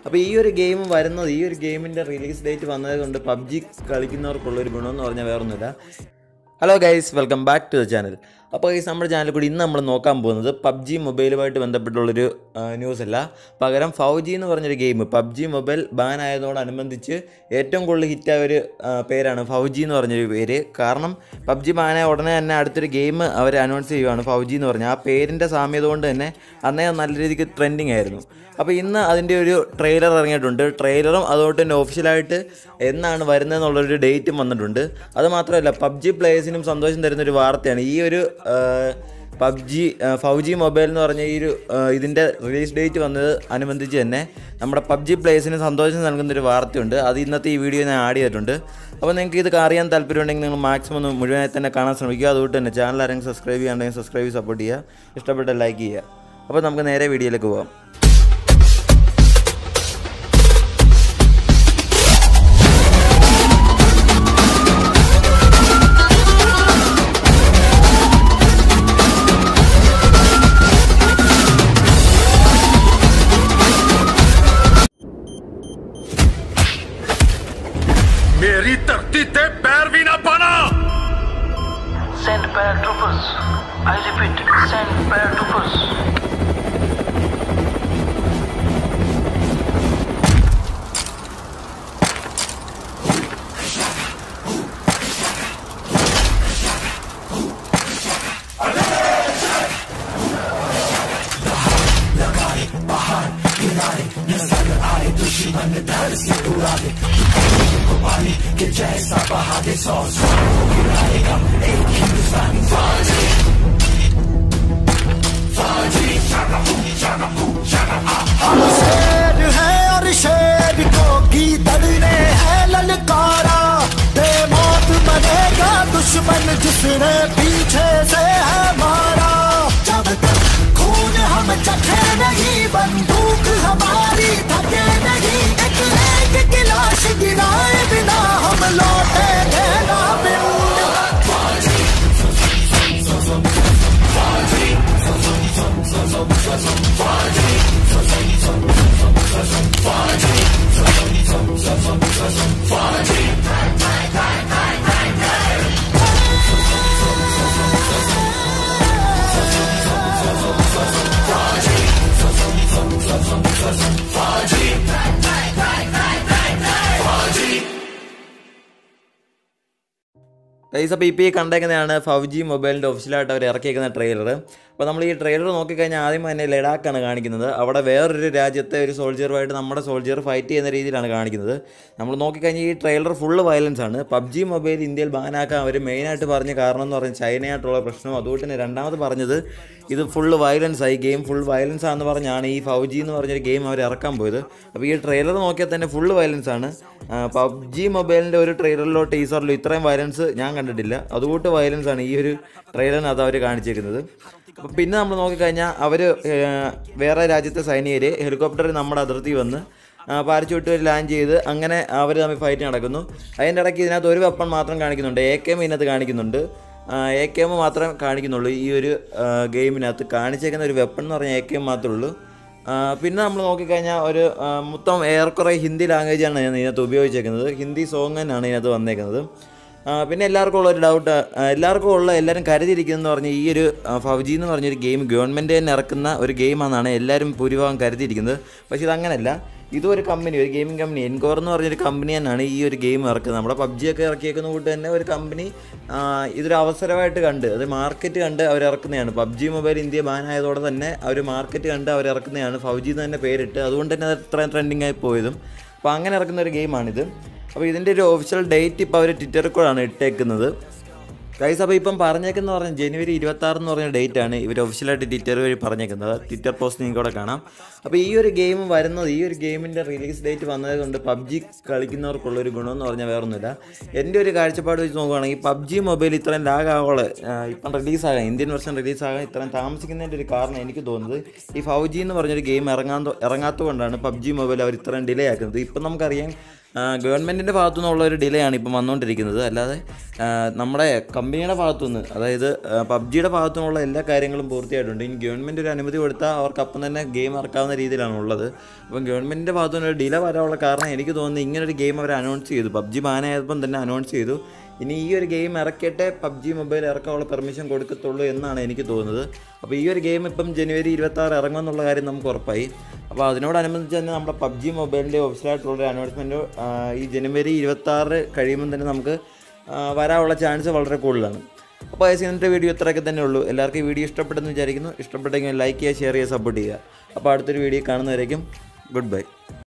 അപ്പോൾ ഈ ഒരു ഗെയിം വരുന്നത് ഈ ഒരു ഗെയിമിൻ്റെ റിലീസ് ഡേറ്റ് വന്നത് കൊണ്ട് പബ്ജി കളിക്കുന്നവർക്കുള്ള ഒരു ഗുണമെന്ന് പറഞ്ഞാൽ വേറൊന്നുമില്ല hello guys welcome back to the channel അപ്പോൾ ഗൈസ് നമ്മുടെ ചാനലിൽ കൂടി ഇന്ന് നമ്മൾ നോക്കാൻ പോകുന്നത് പബ്ജി മൊബൈലുമായിട്ട് ബന്ധപ്പെട്ടുള്ളൊരു ആ, ന്യൂസ് അല്ല പകരം ഫൗജി എന്ന് പറഞ്ഞൊരു ഗെയിം പബ്ജി മൊബൈൽ ബാൻ ആയതോടനുബന്ധിച്ച് ഏറ്റവും കൂടുതൽ ഹിറ്റായ ഒരു ആ, പേരാണ് ഫൗജി എന്ന് പറഞ്ഞൊരു പേര് കാരണം പബ്ജി ബാനായ ഉടനെ തന്നെ അടുത്തൊരു ഗെയിം അവർ അനൗൺസ് ചെയ്യുവാണ് ഫൗജി എന്ന് പറഞ്ഞാൽ ആ പേരിൻ്റെ സാമ്യത കൊണ്ട് തന്നെ അന്നേ അത് നല്ല രീതിക്ക് ട്രെൻഡിങ് ആയിരുന്നു അപ്പോൾ ഇന്ന് അതിൻ്റെ ഒരു ട്രെയിലർ ഇറങ്ങിയിട്ടുണ്ട് ട്രെയിലറും അതുകൊണ്ട് തന്നെ ഒഫീഷ്യലായിട്ട് എന്നാണ് വരുന്നതെന്നുള്ളൊരു ഡേറ്റും വന്നിട്ടുണ്ട് അത് മാത്രമല്ല പബ്ജി പ്ലേയേഴ്സിനും സന്തോഷം തരുന്ന ഒരു വാർത്തയാണ് ഈ ഒരു പബ്ജി ഫൗജി മൊബൈൽ എന്ന് പറഞ്ഞ ഈ ഒരു ആ, ഇതിൻ്റെ റിലീസ് ഡേറ്റ് വന്നത് അനുബന്ധിച്ച് തന്നെ നമ്മുടെ പബ്ജി പ്ലേയേഴ്സിന് സന്തോഷം നൽകുന്ന ഒരു വാർത്തയുണ്ട് അത് ഇന്നത്തെ ഈ വീഡിയോ ഞാൻ ആഡ് ചെയ്തിട്ടുണ്ട് അപ്പോൾ നിങ്ങൾക്ക് ഇത് അറിയാൻ താല്പര്യമുണ്ടെങ്കിൽ നിങ്ങൾ മാക്സിമം ഒന്ന് മുഴുവനായി തന്നെ കാണാൻ ശ്രമിക്കുക അതുകൊണ്ട് തന്നെ ചാനൽ ആരെങ്കിലും സബ്സ്ക്രൈബ് ചെയ്യാണ്ടെങ്കിൽ സബ്സ്ക്രൈബ് ചെയ്ത് സപ്പോർട്ട് ചെയ്യുക ഇഷ്ടപ്പെട്ട ലൈക്ക് ചെയ്യുക അപ്പോൾ നമുക്ക് നേരെ വീഡിയോയിലേക്ക് പോകാം मेरी धरती ते पैर भी ना पाना Send paratroopers. I repeat, send paratroopers. शेर है और शेर को की दड़ने है ललकारा बेमौत बनेगा दुश्मन जिसने पीछे से है मारा जब तक खून हम चखे नहीं बंदूक हमारी थके नहीं एक एक गिलास गिराए बिना हम लौटेंगे ना पिंड ഗൈസ് അപ്പോൾ ഇപ്പോൾ ഈ കണ്ടേക്കുന്നതാണ് ഫൗജി മൊബൈലിൻ്റെ ഒഫീഷ്യലായിട്ട് അവർ ഇറക്കിയേക്കുന്ന ട്രെയിലർ അപ്പോൾ നമ്മൾ ഈ ട്രെയിലർ നോക്കിക്കഴിഞ്ഞാൽ ആദ്യം തന്നെ ലഡാക്കാണ് കാണിക്കുന്നത് അവിടെ വേറൊരു രാജ്യത്തെ ഒരു സോൾജിയറുമായിട്ട് നമ്മുടെ സോൾജിയർ ഫൈറ്റ് ചെയ്യുന്ന രീതിയിലാണ് കാണിക്കുന്നത് നമ്മൾ നോക്കിക്കഴിഞ്ഞാൽ ഈ ട്രെയിലർ ഫുള്ള് വയലൻസ് ആണ് പബ്ജി മൊബൈൽ ഇന്ത്യയിൽ ബാനാക്കാൻ അവർ മെയിനായിട്ട് പറഞ്ഞ കാരണം എന്ന് പറഞ്ഞാൽ ചൈനയായിട്ടുള്ള പ്രശ്നം അതുകൊണ്ട് തന്നെ രണ്ടാമത് പറഞ്ഞത് ഇത് ഫുള്ള് വയലൻസ് ആയി ഗെയിം ഫുൾ വയലൻസ് ആണെന്ന് പറഞ്ഞാണ് ഈ ഫൗജി എന്ന് പറഞ്ഞൊരു ഗെയിം അവർ ഇറക്കാൻ പോയത് അപ്പോൾ ഈ ട്രെയിലർ നോക്കിയാൽ തന്നെ ഫുള്ള് വയലൻസ് ആണ് പബ്ജി മൊബൈലിൻ്റെ ഒരു ട്രെയിലറിലോ ടീസറിലോ ഇത്രയും വയലൻസ് ഞാൻ കണ്ടിട്ടില്ല അതുകൂട്ട് വയലൻസ് ആണ് ഈ ഒരു ട്രെയിലറിനകത്ത് അവർ കാണിച്ചേക്കുന്നത് അപ്പോൾ പിന്നെ നമ്മൾ നോക്കിക്കഴിഞ്ഞാൽ അവർ വേറെ രാജ്യത്തെ സൈനികർ ഹെലികോപ്റ്ററിൽ നമ്മുടെ അതിർത്തി വന്ന് പാരച്ചൂട്ട് ലാൻഡ് ചെയ്ത് അങ്ങനെ അവർ തമ്മിൽ ഫൈറ്റ് നടക്കുന്നു അതിൻ്റെ ഇടയ്ക്ക് ഇതിനകത്ത് ഒരു വെപ്പൺ മാത്രം കാണിക്കുന്നുണ്ട് എ കെ എം ഇതിനകത്ത് കാണിക്കുന്നുണ്ട് എ കെ എം മാത്രം കാണിക്കുന്നുള്ളൂ ഈ ഒരു ആ, ഗെയിമിനകത്ത് കാണിച്ചേക്കുന്ന ഒരു വെപ്പൺ എന്ന് പറഞ്ഞാൽ എ കെ എം മാത്രമേ ഉള്ളൂ ആ, പിന്നെ നമ്മൾ നോക്കിക്കഴിഞ്ഞാൽ ഒരു ആ, മൊത്തം ഏറെക്കുറെ ഹിന്ദി ലാംഗ്വേജാണ് ഞാൻ ഇതിനകത്ത് ഉപയോഗിച്ചേക്കുന്നത് ഹിന്ദി സോങ് തന്നെയാണ് ഇതിനകത്ത് വന്നേക്കുന്നത് ആ, പിന്നെ എല്ലാവർക്കും ഉള്ള ഒരു ഡൗട്ട് എല്ലാവർക്കും ഉള്ള എല്ലാവരും കരുതിയിരിക്കുന്നതെന്ന് പറഞ്ഞാൽ ഈ ഒരു ആ, ഫൗജി എന്ന് പറഞ്ഞൊരു ഗെയിം ഗവൺമെൻറ് തന്നെ ഇറക്കുന്ന ഒരു ഗെയിമാണെന്നാണ് എല്ലാവരും ഭൂരിഭാഗം കരുതിയിരിക്കുന്നത് പക്ഷേ ഇതങ്ങനല്ല ഇതും ഒരു കമ്പനി ഒരു ഗെയിമിംഗ് കമ്പനി എൻകോർ എന്ന് പറഞ്ഞൊരു കമ്പനി തന്നെയാണ് ഈ ഒരു ഗെയിം ഇറക്കുന്നത് നമ്മുടെ പബ്ജിയൊക്കെ ഇറക്കിയേക്കുന്ന കൂട്ട് തന്നെ ഒരു കമ്പനി ആ, ഇതൊരു അവസരമായിട്ട് കണ്ട് അത് മാർക്കറ്റ് കണ്ട് അവർ ഇറക്കുന്നതാണ് പബ്ജി മൊബൈൽ ഇന്ത്യ ബാൻ ആയതോടെ തന്നെ അവർ മാർക്കറ്റ് കണ്ട് അവർ ഇറക്കുന്നതാണ് ഫൗജി എന്ന് തന്നെ പേരിട്ട് അതുകൊണ്ട് തന്നെ അത് ഇത്രയും ട്രെൻഡിങ് ആയി പോയതും അപ്പോൾ അങ്ങനെ ഇറക്കുന്ന ഒരു ഗെയിമാണിത് അപ്പോൾ ഇതിൻ്റെ ഒരു ഒഫീഷ്യൽ ഡേറ്റ് ഇപ്പോൾ അവർ ട്വിറ്ററിൽ കൂടാണ് ഇട്ടേക്കുന്നത് ഗൈസ് അപ്പോൾ ഇപ്പം പറഞ്ഞേക്കുന്ന പറഞ്ഞാൽ ജനുവരി ഇരുപത്താറ് എന്ന് പറഞ്ഞ ഡേറ്റ് ആണ് ഇവർ ഒഫീഷ്യലായിട്ട് ട്വിറ്റർ വഴി പറഞ്ഞേക്കുന്നത് ട്വിറ്റർ പോസ്റ്റ് നിങ്ങൾക്ക് ഇവിടെ കാണാം അപ്പോൾ ഈ ഒരു ഗെയിം വരുന്നത് ഈ ഒരു ഗെയിമിൻ്റെ റിലീസ് ഡേറ്റ് വന്നത് കൊണ്ട് പബ്ജി കളിക്കുന്നവർക്കുള്ള ഒരു ഗുണമെന്ന് പറഞ്ഞാൽ വേറൊന്നുമില്ല എൻ്റെ ഒരു കാഴ്ചപ്പാട് വെച്ച് നോക്കുകയാണെങ്കിൽ പബ്ജി മൊബൈൽ ഇത്രയും ലാഗാവോളെ ഇപ്പം റിലീസാകാൻ ഇന്ത്യൻ വെർഷൻ റിലീസാകാൻ ഇത്രയും താമസിക്കുന്നതിൻ്റെ ഒരു കാരണം എനിക്ക് തോന്നുന്നത് ഈ ഫൗജി എന്ന് പറഞ്ഞൊരു ഗെയിം ഇറങ്ങാൻ ഇറങ്ങാത്തത് കൊണ്ടാണ് പബ്ജി മൊബൈൽ അവർ ഇത്രയും ഡിലേ ആക്കുന്നത് ഇപ്പം നമുക്കറിയാം ഗവൺമെൻറ്റിൻ്റെ ഭാഗത്തു നിന്നുള്ള ഒരു ഡിലേ ആണ് ഇപ്പം വന്നുകൊണ്ടിരിക്കുന്നത് അല്ലാതെ ആ, നമ്മുടെ കമ്പനിയുടെ ഭാഗത്തുനിന്ന് അതായത് പബ്ജിയുടെ ഭാഗത്തു നിന്നുള്ള എല്ലാ കാര്യങ്ങളും പൂർത്തിയായിട്ടുണ്ട് ഇനി ഗവൺമെൻറ് ഒരു അനുമതി കൊടുത്താൽ അവർക്ക് അപ്പം തന്നെ ഗെയിം ഇറക്കാവുന്ന രീതിയിലാണ് ഉള്ളത് അപ്പം ഗവൺമെൻറ്റിൻ്റെ ഭാഗത്തു നിന്ന് ഒരു ഡിലേ വരാനുള്ള കാരണം എനിക്ക് തോന്നുന്നു ഇങ്ങനൊരു ഗെയിം അവർ അനൗൺസ് ചെയ്തു പബ്ജി ബാനായപ്പം തന്നെ അനൗൺസ് ചെയ്തു ഇനി ഈ ഒരു ഗെയിം ഇറക്കിയിട്ടേ പബ്ജി മൊബൈൽ ഇറക്കാനുള്ള പെർമിഷൻ കൊടുക്കത്തുള്ളൂ എന്നാണ് എനിക്ക് തോന്നുന്നത് അപ്പോൾ ഈ ഒരു ഗെയിം ഇപ്പം ജനുവരി ഇരുപത്താറ് ഇറങ്ങുമെന്നുള്ള കാര്യം നമുക്ക് ഉറപ്പായി അപ്പോൾ അതിനോടനുബന്ധിച്ച് തന്നെ നമ്മുടെ പബ്ജി മൊബൈലിൻ്റെ ഒഫീഷ്യലായിട്ടുള്ള അനൗൺസ്മെൻറ്റ് ഈ ജനുവരി ഇരുപത്താറ് കഴിയുമ്പോൾ തന്നെ നമുക്ക് ആ, വരാനുള്ള ചാൻസ് വളരെ കൂടുതലാണ് അപ്പോൾ ഏകദേശം ഇന്നത്തെ വീഡിയോ ഇത്രയൊക്കെ തന്നെ ഉള്ളൂ എല്ലാവർക്കും ഈ വീഡിയോ ഇഷ്ടപ്പെട്ടെന്ന് വിചാരിക്കുന്നു ഇഷ്ടപ്പെട്ടെങ്കിൽ ലൈക്ക് ചെയ്യുക ഷെയർ ചെയ്യുക സപ്പോർട്ട് ചെയ്യുക അപ്പോൾ അടുത്തൊരു വീഡിയോ കാണുന്നവരേക്കും ഗുഡ് ബൈ